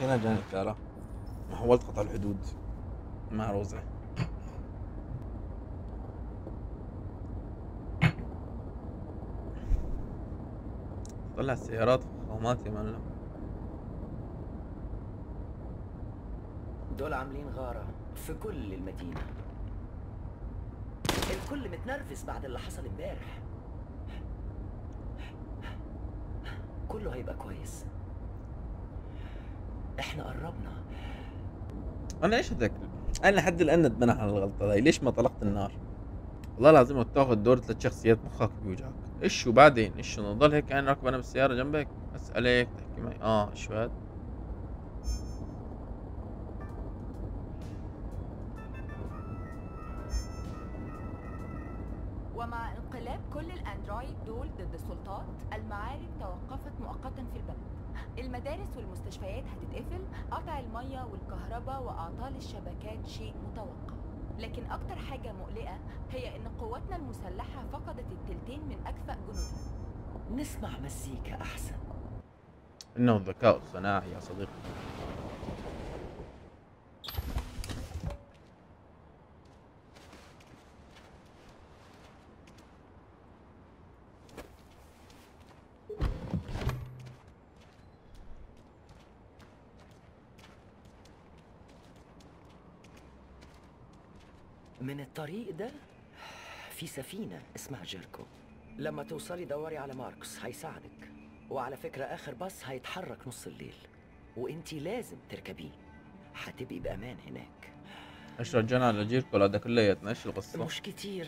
اخيرا جاني الكارة ما حاولت قطع الحدود مع روزة طلع السيارات فخامات يا معلم دول عاملين غارة في كل المدينة الكل متنرفز بعد اللي حصل امبارح كله هيبقى كويس احنا قربنا انا ايش هذاك انا لحد الان ندمان على الغلطه دي ليش ما طلقت النار والله العظيم وقت تاخذ دور ثلاث شخصيات مخك بيوجعك ايش وبعدين ايش نضل هيك انا راكب انا بالسياره جنبك اسالك تحكي معي اه ايش هاد ومع انقلاب كل الاندرويد دول ضد السلطات المعارك توقفت مؤقتا في البلد المدارس والمستشفيات هتتقفل قطع المية والكهرباء وأعطال الشبكات شيء متوقع لكن أكتر حاجة مقلقة هي إن قواتنا المسلحة فقدت التلتين من أكفأ جنودها نسمع مزيكا احسن انه الذكاء الصناعي يا صديقي من الطريق ده في سفينة اسمها جيركو لما توصلي دوري على ماركوس هيساعدك وعلى فكرة آخر باص هيتحرك نص الليل وانتي لازم تركبيه هتبقي بأمان هناك ايش رجعنا على جيركو هذا كلياتنا ايش القصه مش كتير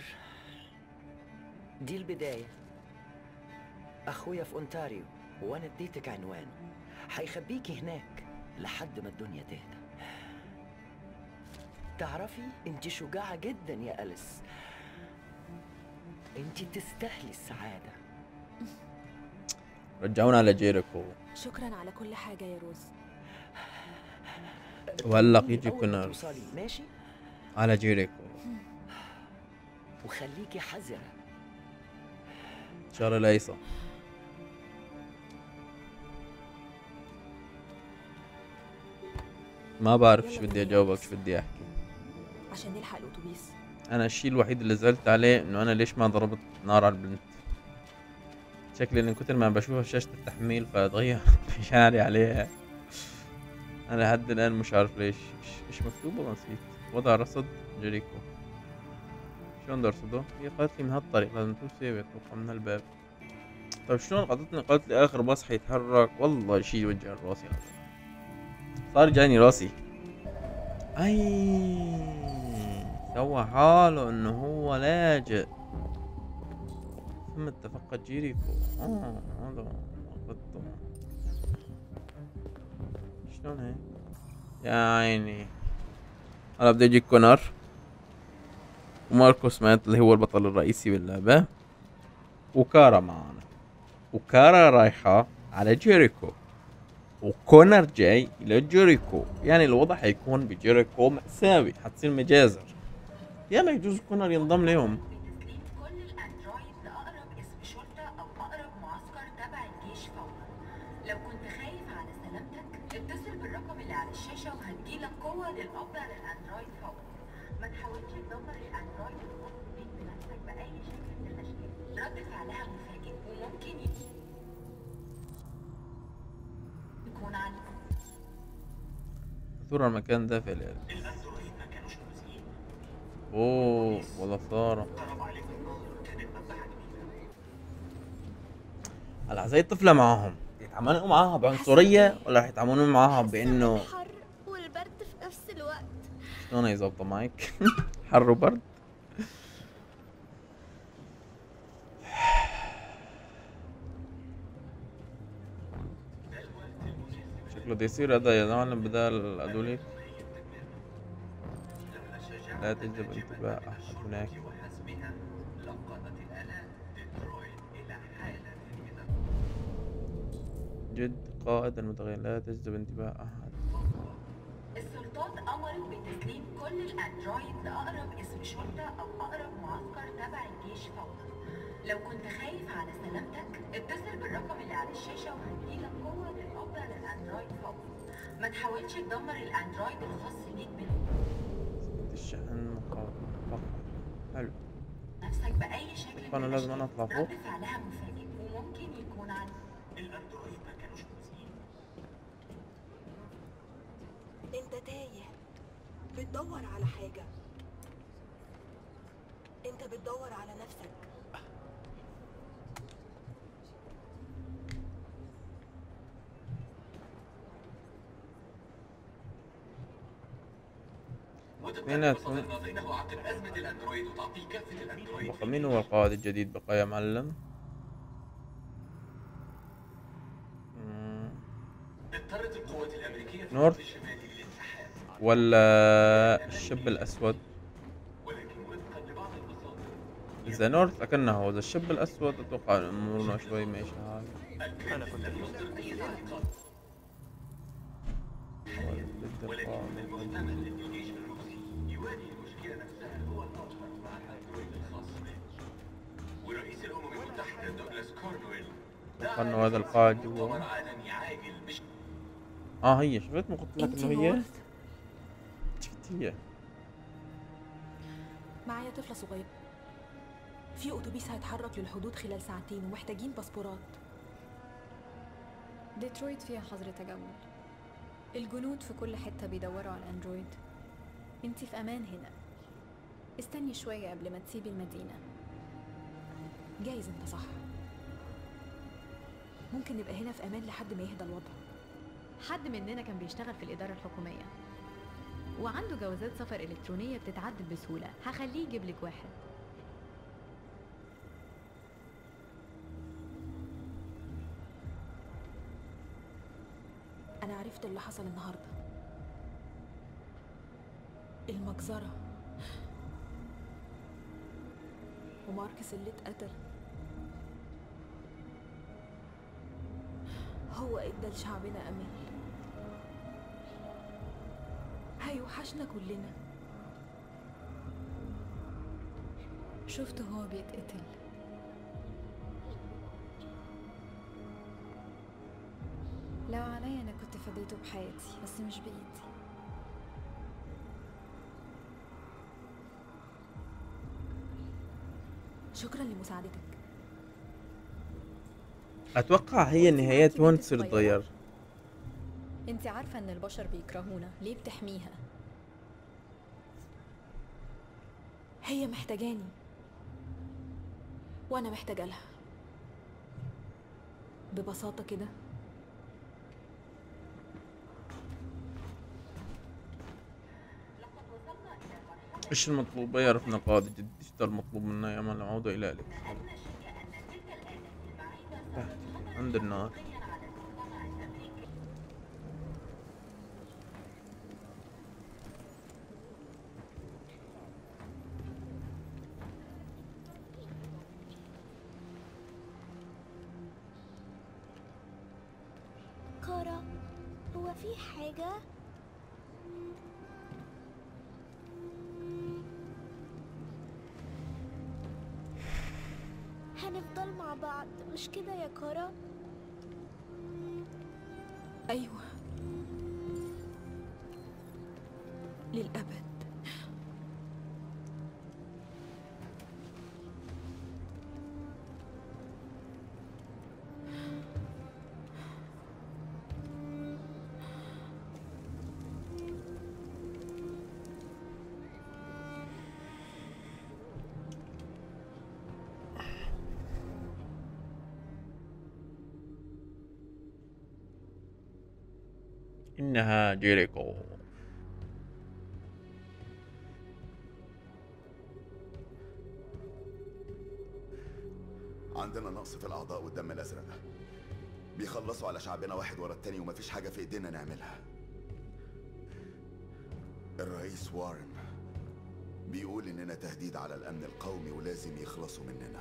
دي البداية أخويا في أونتاريو وأنا اديتك عنوانه هيخبيكي هناك لحد ما الدنيا تهدى تعرفي انت شجاعة جدا يا أليس انت تستاهلي السعادة رجعونا على جيريكو شكرا على كل حاجة يا روز وهلا طمني يجي أول ما كونر توصلي ماشي على جيريكو وخليكي حذرة ان شاء الله لا يصح ما بعرف شو بدي اجاوبك شو بدي احكي عشان نلحق الأتوبيس انا الشيء الوحيد اللي زعلت عليه انه انا ليش ما ضربت نار على البنت شكلي من كتر ما بشوفها في شاشة التحميل فتغير مشاعري عليها انا لحد الان مش عارف ليش إيش- ايش مكتوب والله نسيت وضع رصد جريكو شلون بدي ارصده؟ هي قالت لي من هالطريق لازم توصي اتوقع من هالباب طيب شلون قضتني قالت لي اخر باص حيتحرك والله شيء يوجع راسي هذا صار جاني راسي اي سوى حاله انه هو لاجئ ثم اتفقت جيريكو اه هذا خطه شلون هيك يا عيني هلا بده يجي كونر وماركوس مات اللي هو البطل الرئيسي باللعبة وكارا معانا وكارا رايحة على جيريكو وكونر جاي الى جيريكو يعني الوضع حيكون بجيريكو مأساوي حتصير مجازر يا ما يجوز كونر ينضم لهم بتسليم كل الاندرويد لاقرب اسم شرطه او اقرب معسكر تبع الجيش فورا لو كنت خايف على سلامتك اتصل بالرقم اللي على الشاشه وهتجيلك قوه للقبض على الاندرويد فورا ما تحاولش تدمر الاندرويد وتقوم بيك بنفسك باي شكل من الاشكال رد فعلها مفاجئ وممكن ي- يكون عن ثورة المكان ده في العيال اوه والله ثارة هلا زي الطفلة معاهم يتعاملوا معاها بعنصرية ولا رح يتعاملوا معاها بانه الحر والبرد في نفس الوقت شلون يظبطوا معك حر وبرد شكله بده يصير هذا يا معلم بدال هذوليك لا تجذب انتباه احد هناك جد قائد المتغير لا تجذب انتباه احد السلطات امروا بتسليم كل الاندرويد لاقرب اسم شرطه او اقرب معسكر تبع الجيش فورا لو كنت خايف على سلامتك اتصل بالرقم اللي على الشاشه وهتجيلك قوه للقبض على الاندرويد فورا ما تحاولش تدمر الاندرويد الخاص بيك سكة الشحن مقاطعة حلو بنفسك باي شكل فأنا من لازم أنا الأشكال. أطلع فوق. رد فعلها مفاجئ وممكن يكون عن الاندرويد ما كانوش مؤذيين انت تايه بتدور على حاجة انت بتدور على نفسك مين وتبقى نظينه عقب أزمة الأندرويد وتعطيه كافة الأندرويد بقى مين هو القائد الجديد بقى يا معلم مم. اضطرت القوات الأمريكية في نورث. الجزء الشمالي للانسحاب ولا الشب الأسود ولكن وفقا لبعض المصادر إذا نورث أكنه هو إذا الشب الأسود أتوقع أمورنا شوي ماشي هاي أنا كنت لم يصدر أي تعليقات ضد ولكن من القائد المحتمل أن الجيش الروسي يواجه المشكلة نفسها هو الأكبر مع الأندرويد الخاص به ورئيس الأمم المتحدة دوغلاس كورنويل أتوقع إنه هذا القائد مؤتمر هو عالمي عاجل مش آه هي شفت ما قلت لك انت إنه هي نورث شفت هي معايا طفلة صغيرة في أتوبيس هيتحرك للحدود خلال ساعتين ومحتاجين باسبورات ديترويت فيها حظر تجول الجنود في كل حتة بيدوروا على الأندرويد انتي في أمان هنا استني شوية قبل ما تسيبي المدينة جايز انت صح ممكن نبقى هنا في أمان لحد ما يهدى الوضع حد مننا كان بيشتغل في الإدارة الحكومية وعنده جوازات سفر إلكترونية بتتعدل بسهولة هخليه يجيب لك واحد أنا عرفت اللي حصل النهاردة المجزرة وماركس اللي اتقتل هو ادى لشعبنا أمل هيوحشنا كلنا شفته هو بيتقتل لو عليا أنا كنت فديته بحياتي بس مش بإيدي شكرا لمساعدتك أتوقع هي النهايات معاكي هون بنت تصير صغيرة. تتغير انتي عارفة ان البشر بيكرهونا ليه بتحميها هي محتاجاني وانا محتاجه لها ببساطه كده إيش المطلوب يعرفنا قائد جديد إيش ده المطلوب منا يا مان العودة إلى أليكس تحت عند النار كارا هو في حاجة هنفضل مع بعض مش كده يا كارا ايوه للابد إنها جيريكو عندنا نقص في الأعضاء والدم الأزرق بيخلصوا على شعبنا واحد ورا التاني ومفيش حاجة في إيدينا نعملها الرئيس وارن بيقول إننا تهديد على الأمن القومي ولازم يخلصوا مننا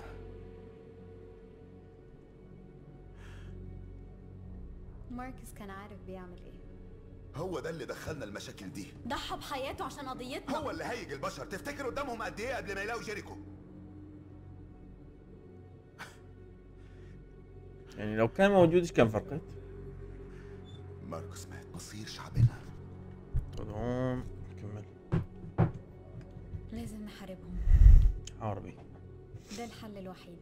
ماركس كان عارف بيعمل ايه هو ده اللي دخلنا المشاكل دي ضحى بحياته عشان قضيتنا هو اللي هيج البشر تفتكر قدامهم قد ايه قبل ما يلاقوا جيريكو يعني لو كان موجود إيش كان فرقت ماركوس مات مصير شعبنا تدعوم كمل لازم نحاربهم حاربي ده الحل الوحيد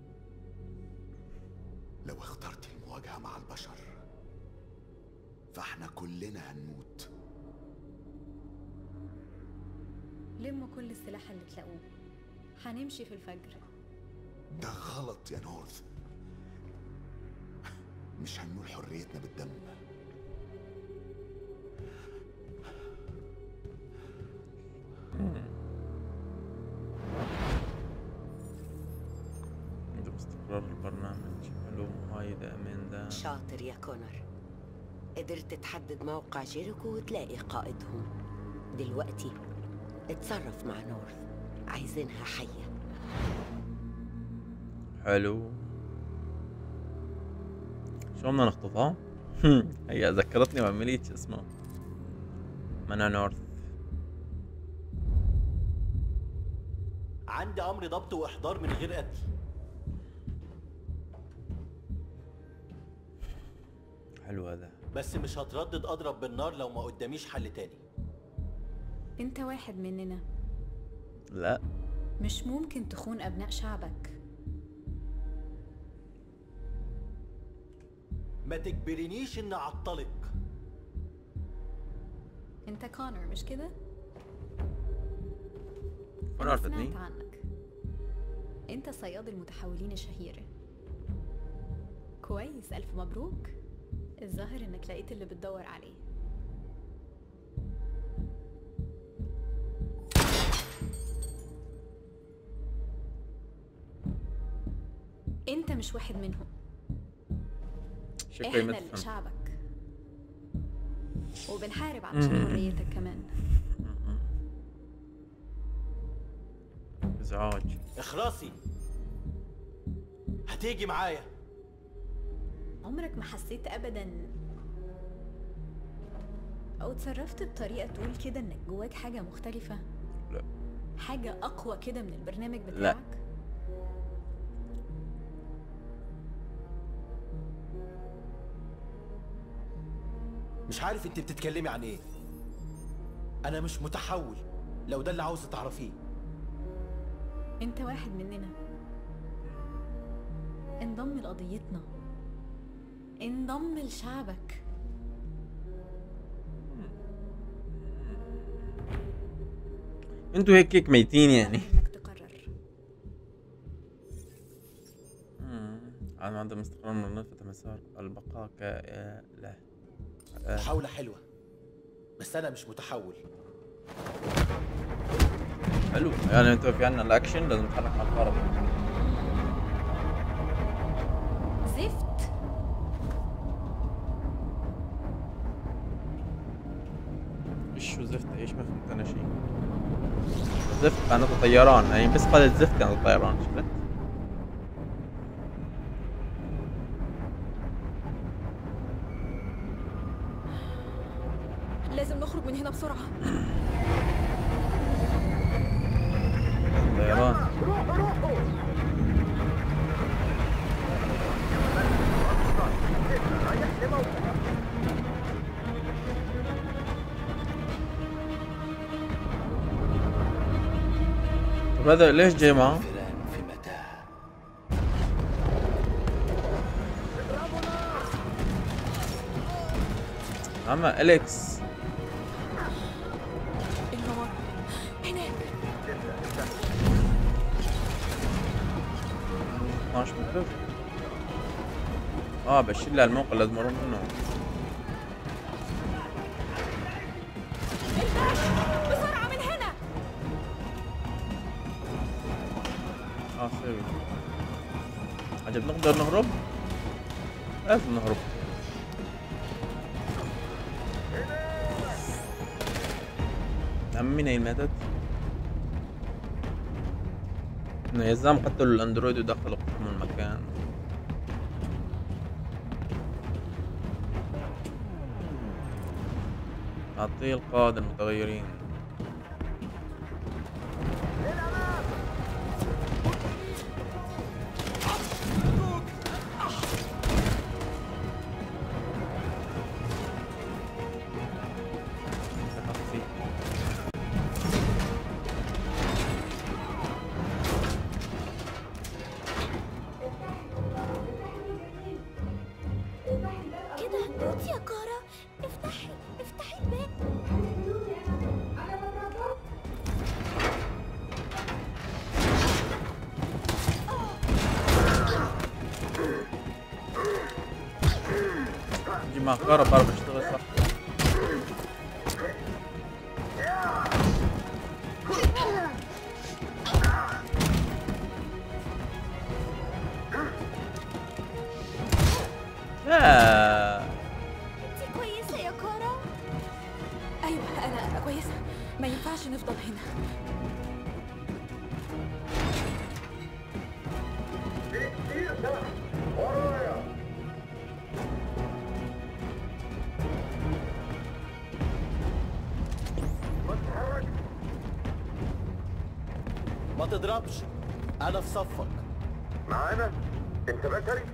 لو اخترت المواجهة مع البشر فاحنا كلنا هنموت لموا كل السلاح اللي تلاقوه هنمشي في الفجر ده غلط يا نورث مش هنقول حريتنا بالدم عند استقرار البرنامج حلو مؤيدة من ده شاطر يا كونر قدرت تحدد موقع جيريكو وتلاقي قائدهم دلوقتي اتصرف مع نورث عايزينها حية حلو شو بدنا نخطفها؟ هي ذكرتني بعملية شو اسمه منع نورث عندي امر ضبط واحضار من غير قتل حلو هذا بس مش هتردد اضرب بالنار لو ما قداميش حل تاني انت واحد مننا لا مش ممكن تخون ابناء شعبك ما تجبرنيش اني اعطلك انت كونر مش كده كونر عرفتني سمعت عنك انت صياد المتحولين الشهير كويس الف مبروك الظاهر انك لقيت اللي بتدور عليه انت مش واحد منهم شكلي احنا اللي متفهم شعبك وبنحارب علشان حريتك كمان ازعاج اخرسي هتيجي معايا عمرك ما حسيت ابدا او اتصرفت بطريقه تقول كده انك جواك حاجه مختلفه لا حاجه اقوى كده من البرنامج لا. بتاعك مش عارف انت بتتكلمي عن ايه انا مش متحول لو ده اللي عاوزه تعرفيه انت واحد مننا انضم لقضيتنا انضم لشعبك انتوا هيك هيك ميتين يعني انك تقرر مم. عن عدم استقرار من نقطة مسار البقاء كإله آه. محاولة حلوة بس انا مش متحول حلو يعني انتوا في عنا الاكشن لازم نتحرك مع القارب زفت ايش شو زفت ايش ما فهمت انا شيء زفت كانت طيران يعني بس قالت زفت كانت طيران شفت لازم نخرج من هنا بسرعة طيران طب هذا ليش جاي معه؟ فلان في متاهة عم اليكس النار هناك 12 متر اه بشيل لها الموقع لازم اروح منه بسرعة من هنا اه سوي عجب نقدر نهرب لازم نهرب عمي نايل ماتت انه يزام قتلوا الاندرويد ودخلوا قسم المكان أعطيه القادة المتغيرين مع كهرباء بعرف اشتغل صح لا انت كويسة يا كارا ايوه انا كويسه ما ينفعش نفضل هنا ما تضربش انا في صفك معانا انت بشري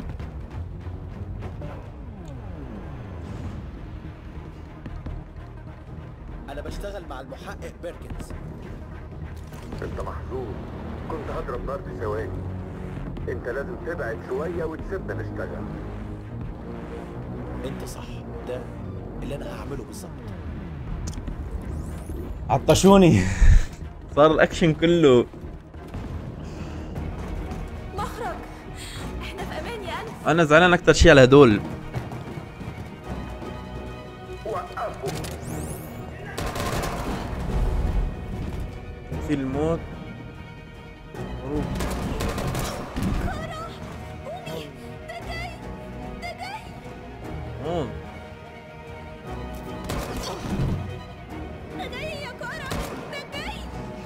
انا بشتغل مع المحقق بيركنز انت محظوظ كنت هضرب نار في ثواني انت لازم تبعد شويه وتسيبنا نشتغل انت صح ده اللي انا هعمله بالظبط عطشوني صار الاكشن كله مخرج احنا في امان يا انس انا زعلان اكتر شيء على هدول وقفوا في الموت هروب هون ده جاي يا كارا ده جاي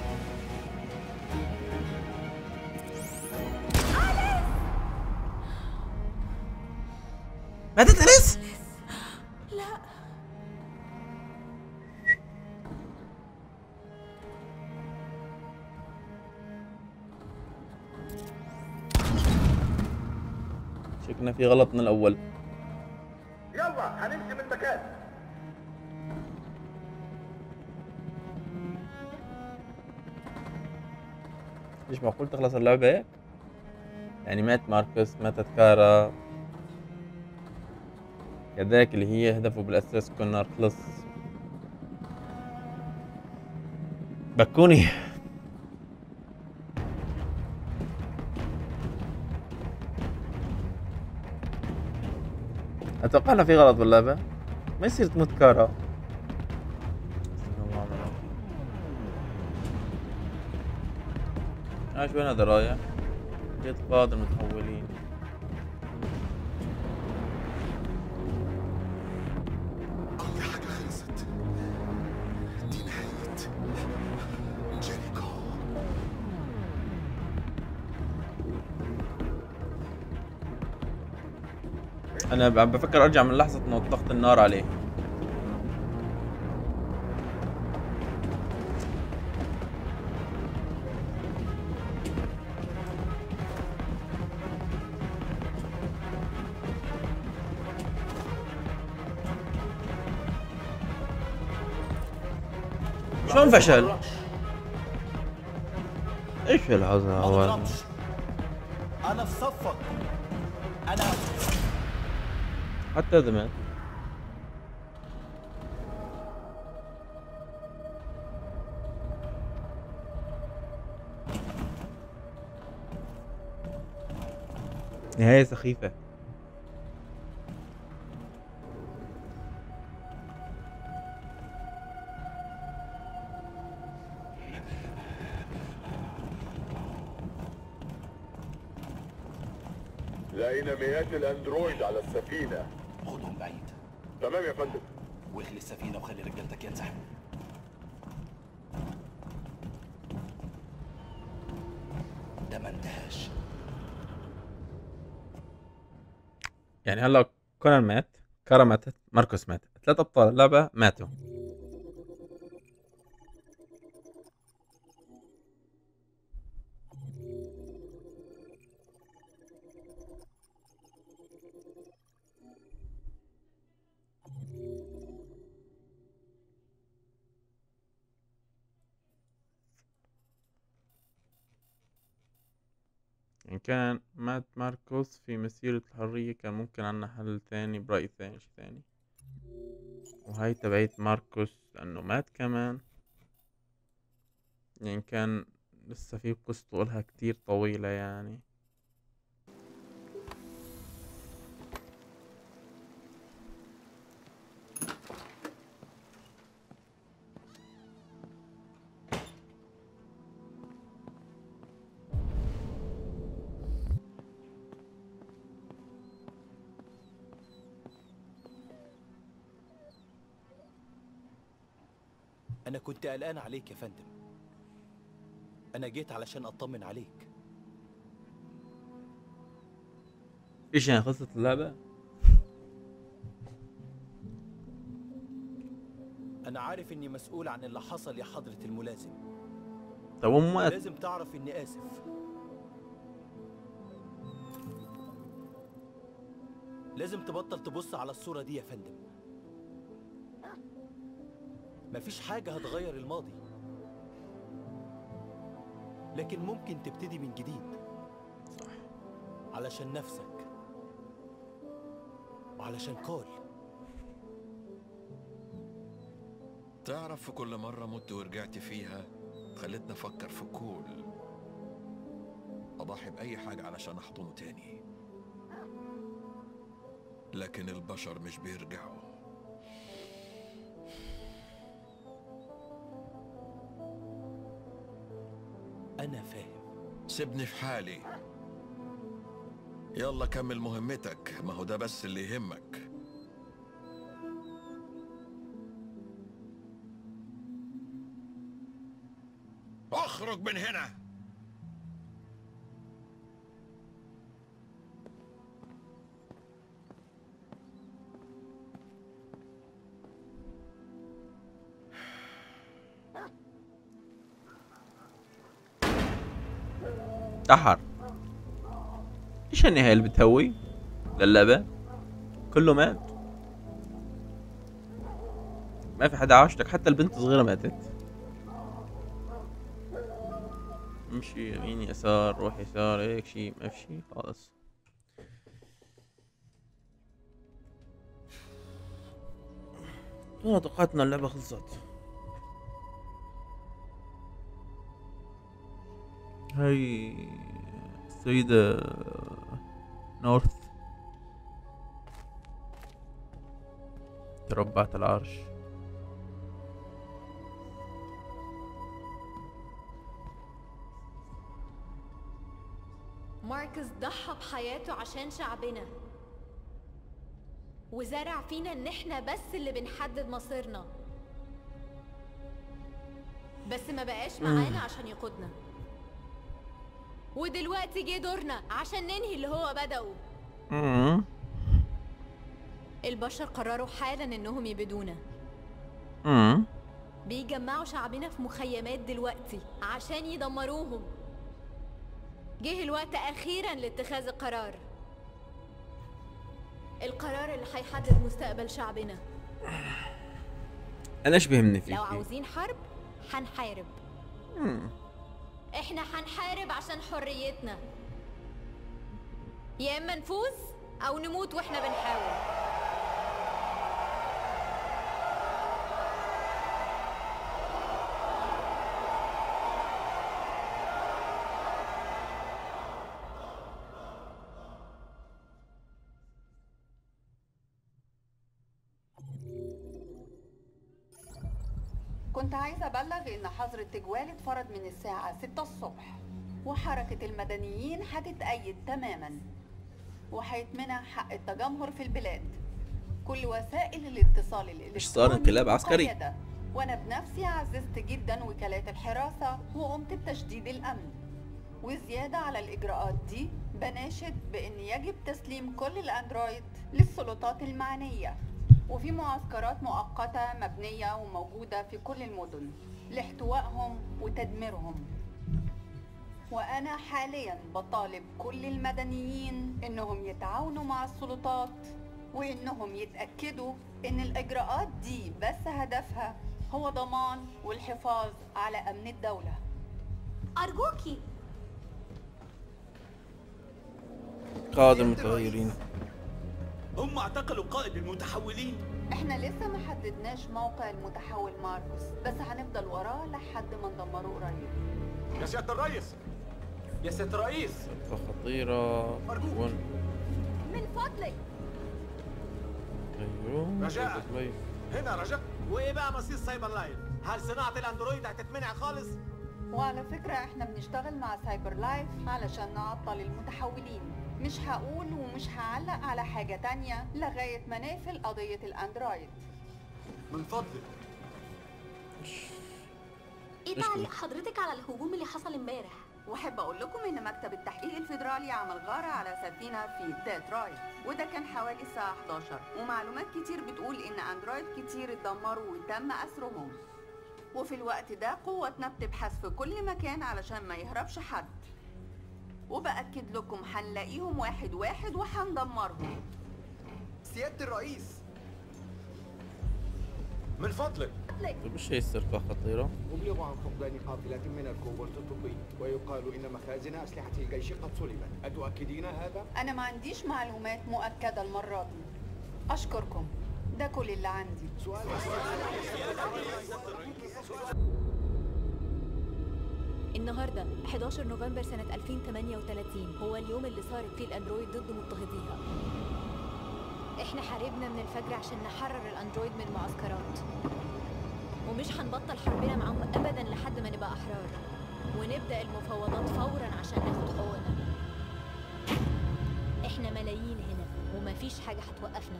ماتت اليس لا شكلنا في غلط من الاول يلا هنمشي من مكان مش معقول تخلص اللعبة هيك يعني مات ماركوس ماتت كارا كذاك اللي هي هدفه بالاساس كونر خلص بكوني اتوقع انه في غلط باللعبة ما يصير تموت كارا الله ونعم الوكيل. آه شو هذا رايح جيت بعض المتحولين كل حاجة خلصت دي نهاية جيريكو انا ب- عم بفكر ارجع من لحظة انه طلقت النار عليه شلون فشل؟ ايش العظمة ما هو تضربش انا في صفك انا حتى اذا مات نهاية سخيفة لقينا مئات الاندرويد على السفينه خدهم بعيد تمام يا فندم واخلي السفينه وخلي رجالتك ينسحبوا ده ما انتهاش يعني هلا كونان مات كارا ماتت ماركوس مات ثلاث ابطال اللعبة ماتوا إن كان مات ماركوس في مسيرة الحرية كان ممكن عنا حل ثاني برأي ثاني شي ثاني وهاي تبعيت ماركوس لأنه مات كمان يعني كان لسه في قصته إلها كتير طويلة يعني انا كنت قلقان عليك يا فندم انا جيت علشان اطمن عليك ايش يعني خلصت اللعبة؟ انا عارف اني مسؤول عن اللي حصل يا حضرة الملازم طب هو مات لازم تعرف اني اسف لازم تبطل تبص على الصورة دي يا فندم مفيش حاجة هتغير الماضي لكن ممكن تبتدي من جديد صح علشان نفسك وعلشان كول تعرف في كل مرة مت ورجعت فيها خلتني أفكر في كول أضحي بأي حاجة علشان أحضنه تاني لكن البشر مش بيرجعوا أنا فاهم سيبني في حالي يلا كمل مهمتك ما هو ده بس اللي يهمك اخرج من هنا انتحر ايش النهاية اللي بتهوي للعبة كله مات ما في حدا عاشتك حتى البنت الصغيرة ماتت امشي يمين يسار روح يسار هيك شي ما في شي خالص والله توقعت ان اللعبة خلصت هاي السيدة نورث تربعت العرش ماركس ضحى بحياته عشان شعبنا وزرع فينا ان احنا بس اللي بنحدد مصيرنا بس ما بقاش معانا عشان يقودنا ودلوقتي جه دورنا عشان ننهي اللي هو بدأه مم. البشر قرروا حالا انهم يبيدونا مم. بيجمعوا شعبنا في مخيمات دلوقتي عشان يدمروهم جه الوقت اخيرا لاتخاذ القرار القرار اللي هيحدد مستقبل شعبنا انا ايش بيهمني فيك لو عاوزين حرب هنحارب مم. احنا هنحارب عشان حريتنا يا اما نفوز او نموت واحنا بنحاول كنت عايزة أبلغ إن حظر التجوال اتفرض من الساعة 6 الصبح وحركة المدنيين هتتأيد تماما وهيتمنع حق التجمهر في البلاد كل وسائل الاتصال الإلكتروني مش صار انقلاب عسكري؟ مقيدة. وأنا بنفسي عززت جدا وكالات الحراسة وقمت بتشديد الأمن وزيادة على الإجراءات دي بناشد بأن يجب تسليم كل الأندرويد للسلطات المعنية وفي معسكرات مؤقتة مبنية وموجودة في كل المدن لاحتوائهم وتدميرهم وأنا حاليا بطالب كل المدنيين إنهم يتعاونوا مع السلطات وإنهم يتأكدوا إن الإجراءات دي بس هدفها هو ضمان والحفاظ على أمن الدولة أرجوكي قادة المتغيرين هم اعتقلوا قائد المتحولين احنا لسه ما حددناش موقع المتحول ماركوس بس هنفضل وراه لحد ما ندمره قريب يا سيادة الرئيس يا سيادة الرئيس خطيرة أرجوك. من فضلك ايوه رجاء. طيب. هنا رجاء وايه بقى مصير سايبر لاين هل صناعة الاندرويد هتتمنع خالص وعلى فكرة احنا بنشتغل مع سايبر لايف علشان نعطل المتحولين مش هقول ومش هعلق على حاجة تانية لغاية ما نقفل قضية الاندرويد من فضلك ايه تعليق حضرتك على الهجوم اللي حصل امبارح واحب اقول لكم ان مكتب التحقيق الفيدرالي عمل غارة على سفينة في ديترويت وده كان حوالي الساعة 11 ومعلومات كتير بتقول ان اندرويد كتير اتدمروا وتم اسرهم وفي الوقت ده قوتنا بتبحث في كل مكان علشان ما يهربش حد وبأكد لكم هنلاقيهم واحد واحد وهندمرهم سيادة الرئيس من فضلك طيب ايش هي السرقة خطيرة؟ أبلغ عن فقدان قافلة من الكوبرت الطبي ويقال إن مخازن أسلحة الجيش قد سلبت أتؤكدين هذا؟ انا ما عنديش معلومات مؤكدة المرة دي اشكركم ده كل اللي عندي النهاردة 11 نوفمبر سنة 2038 هو اليوم اللي صارت فيه الأندرويد ضد مضطهديها احنا حاربنا من الفجر عشان نحرر الأندرويد من المعسكرات ومش هنبطل حربنا معاهم أبدا لحد ما نبقى أحرار ونبدأ المفاوضات فورا عشان ناخد حقوقنا احنا ملايين هنا ومفيش حاجة هتوقفنا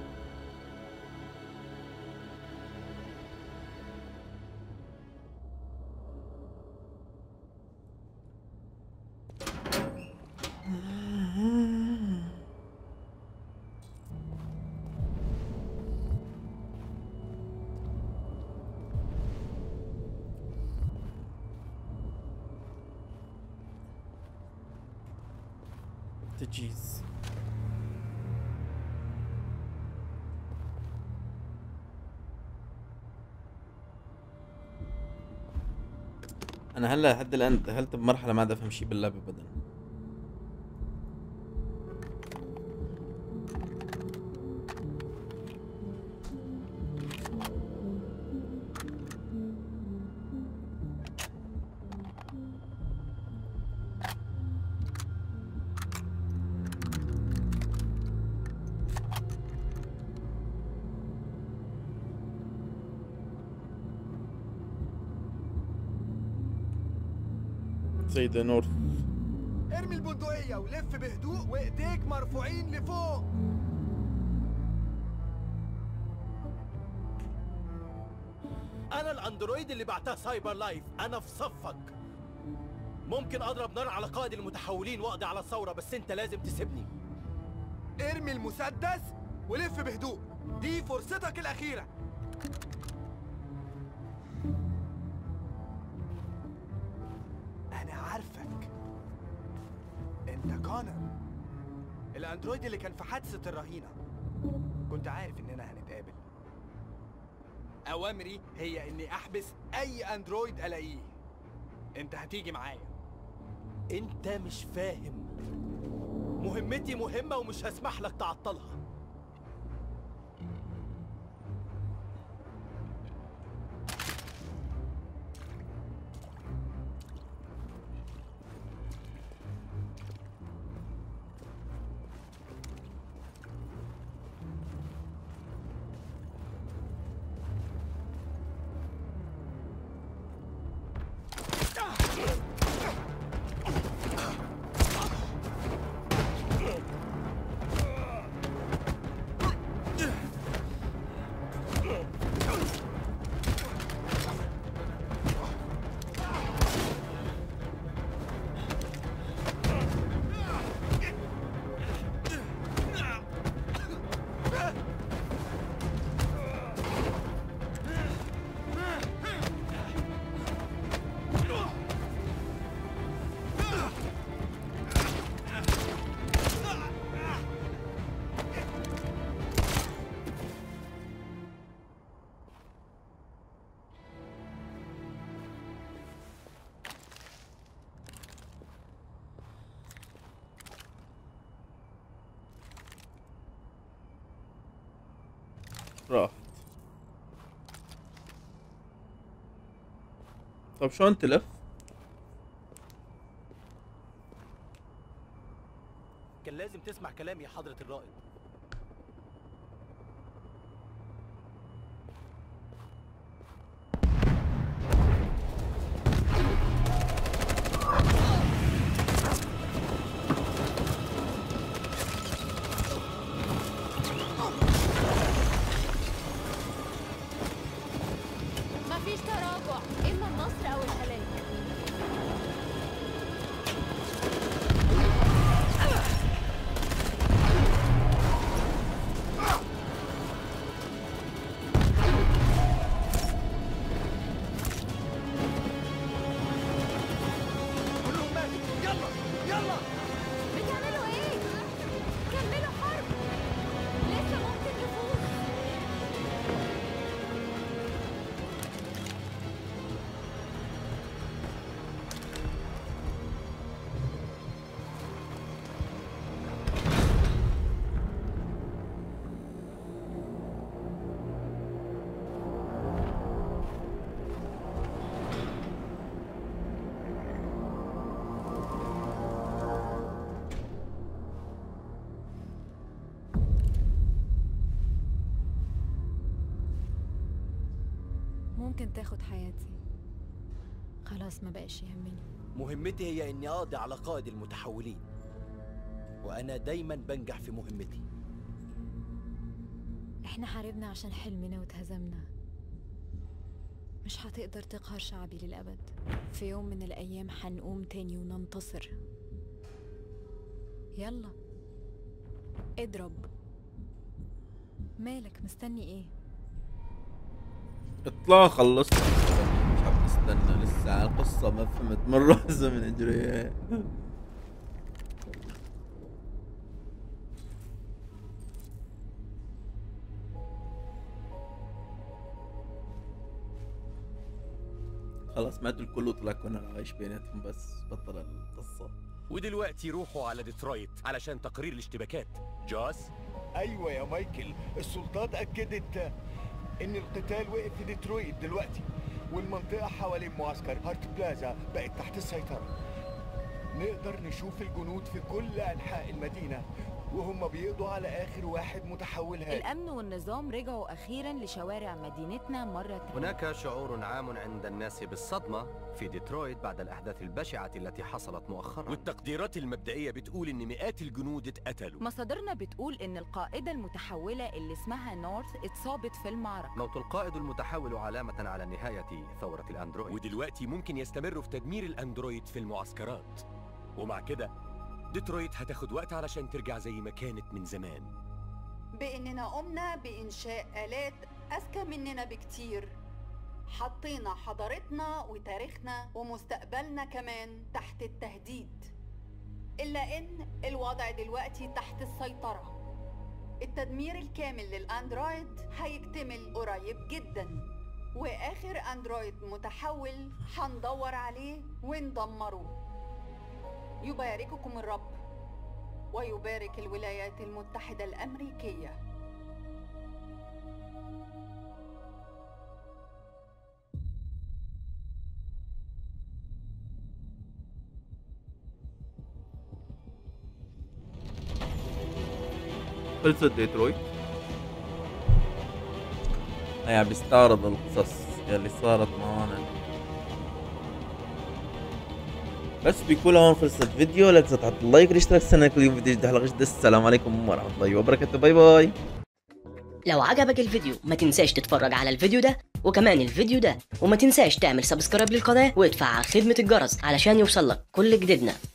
تجيز انا هلا لحد الان دخلت بمرحله ما عاد افهم شيء باللعبه ابدا سيدة نور ارمي البندقية ولف بهدوء وايديك مرفوعين لفوق انا الاندرويد اللي بعتها سايبر لايف انا في صفك ممكن اضرب نار على قائد المتحولين واقضي على الثوره بس انت لازم تسيبني ارمي المسدس ولف بهدوء دي فرصتك الأخيرة أنا عارفك أنت كونر الأندرويد اللي كان في حادثة الرهينة كنت عارف إننا هنتقابل أوامري هي إني أحبس أي أندرويد ألاقيه أنت هتيجي معايا انت مش فاهم مهمتي مهمه ومش هسمح لك تعطلها راحت طب شلون تلف؟ كان لازم تسمع كلامي يا حضره الرائد مفيش تراجع اما النصر او الهلاك كلهم ماتوا يلا يلا بتعملوا ايه؟ كملوا حرب لسه ممكن نفوز ممكن تاخد حياتي خلاص ما بقاش يهمني مهمتي هي اني اقضي على قائد المتحولين وانا دايما بنجح في مهمتي احنا حاربنا عشان حلمنا واتهزمنا مش هتقدر تقهر شعبي للأبد في يوم من الأيام هنقوم تاني وننتصر يلا اضرب مالك مستني ايه اطلع خلصت مش عم استنى لسه القصة ما فهمت مرة الزمن اجري خلاص مات الكل وطلع كونان عايش بيناتهم بس بطل القصة ودلوقتي روحوا على ديترويت علشان تقرير الاشتباكات جاس ايوه يا مايكل السلطات اكدت ان القتال وقف في ديترويت دلوقتي والمنطقه حوالين معسكر هارت بلازا بقت تحت السيطره نقدر نشوف الجنود في كل انحاء المدينه وهم بيقضوا على اخر واحد متحول هادي الأمن والنظام رجعوا أخيرا لشوارع مدينتنا مرة تانية هناك شعور عام عند الناس بالصدمة في ديترويت بعد الأحداث البشعة التي حصلت مؤخرا والتقديرات المبدئية بتقول إن مئات الجنود اتقتلوا مصادرنا بتقول إن القائدة المتحولة اللي اسمها نورث اتصابت في المعركة موت القائد المتحول علامة على نهاية ثورة الأندرويد ودلوقتي ممكن يستمروا في تدمير الأندرويد في المعسكرات ومع كده ديترويت هتاخد وقت علشان ترجع زي ما كانت من زمان بإننا قمنا بإنشاء آلات أذكى مننا بكتير حطينا حضارتنا وتاريخنا ومستقبلنا كمان تحت التهديد إلا إن الوضع دلوقتي تحت السيطرة التدمير الكامل للأندرويد هيكتمل قريب جدا وآخر أندرويد متحول هندور عليه وندمره يبارككم الرب ويبارك الولايات المتحدة الأمريكية خلصت ديترويت هي عم بيستعرض القصص يلي صارت معانا بس بيكون هون خلص الفيديو لا تنسى تحط اللايك والاشتراك استنى كل يوم فيديو جديد حلقه جديده السلام عليكم ورحمه الله وبركاته باي باي لو عجبك الفيديو ما تنساش تتفرج على الفيديو ده وكمان الفيديو ده وما تنساش تعمل سبسكرايب للقناة وتفعل خدمة الجرس علشان يوصلك كل جديدنا